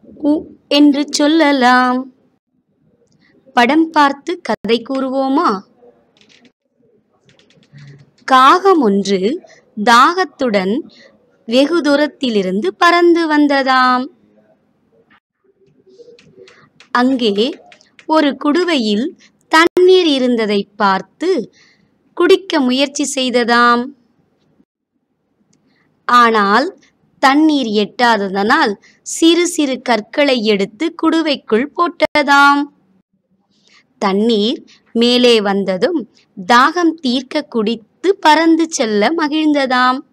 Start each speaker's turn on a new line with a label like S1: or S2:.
S1: உ என்று சொல்லலாம் படம் பார்த்து கதை கூறுவோமா காகம் ஒன்று தாகத்துடன் வெகு தூரத்திலிருந்து பறந்து வந்ததாம் அங்கே ஒரு குடுவையில் தண்ணீர் இருந்ததை பார்த்து குடிக்க முயற்சி செய்ததாம் ஆனால் தண்ணீர் எட்டாததனால் சிறு சிறு கற்களை எடுத்து குடுவைக்குள் போட்டதாம் தண்ணீர் மேலே வந்ததும் தாகம் தீர்க்க குடித்து பறந்து செல்ல மகிழ்ந்ததாம்